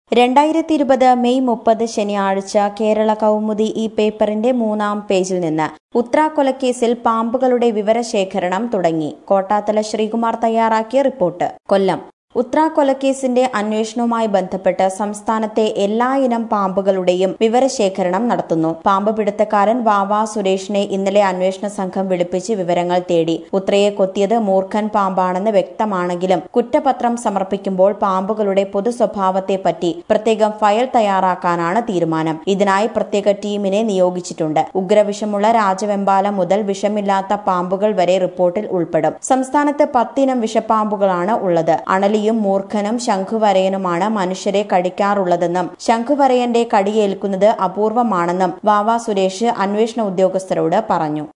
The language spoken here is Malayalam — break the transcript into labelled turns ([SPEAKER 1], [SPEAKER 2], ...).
[SPEAKER 1] രണ്ടായിരത്തി ഇരുപത് മെയ് മുപ്പത് ശനിയാഴ്ച കേരള കൗമുദി ഈ പേപ്പറിന്റെ മൂന്നാം പേജിൽ നിന്ന് ഉത്രാ കൊലക്കേസിൽ പാമ്പുകളുടെ വിവരശേഖരണം തുടങ്ങി കോട്ടാത്തല ശ്രീകുമാർ തയ്യാറാക്കിയ റിപ്പോർട്ട് കൊല്ലം ഉത്രാ കൊലക്കേസിന്റെ അന്വേഷണവുമായി ബന്ധപ്പെട്ട് സംസ്ഥാനത്തെ എല്ലാ ഇനം പാമ്പുകളുടെയും വിവരശേഖരണം നടത്തുന്നു പാമ്പ് പിടുത്തക്കാരൻ വാവ സുരേഷിനെ ഇന്നലെ അന്വേഷണ സംഘം വിളിപ്പിച്ച് വിവരങ്ങൾ തേടി ഉത്രയെ കൊത്തിയത് മൂർഖൻ പാമ്പാണെന്ന് വ്യക്തമാണെങ്കിലും കുറ്റപത്രം സമർപ്പിക്കുമ്പോൾ പാമ്പുകളുടെ പൊതു സ്വഭാവത്തെപ്പറ്റി പ്രത്യേകം ഫയൽ തയ്യാറാക്കാനാണ് തീരുമാനം ഇതിനായി പ്രത്യേക ടീമിനെ നിയോഗിച്ചിട്ടുണ്ട് ഉഗ്രവിഷമുള്ള രാജവെമ്പാലം മുതൽ വിഷമില്ലാത്ത പാമ്പുകൾ വരെ റിപ്പോർട്ടിൽ ഉൾപ്പെടും സംസ്ഥാനത്ത് പത്തിനം വിഷപ്പാമ്പുകളാണ് ഉള്ളത് അണലിയും മൂർഖനും ശംഖുവരയനുമാണ് മനുഷ്യരെ കടിക്കാറുള്ളതെന്നും ശംഖുവരയന്റെ കടിയേൽക്കുന്നത് അപൂർവമാണെന്നും വാവ സുരേഷ് അന്വേഷണ ഉദ്യോഗസ്ഥരോട് പറഞ്ഞു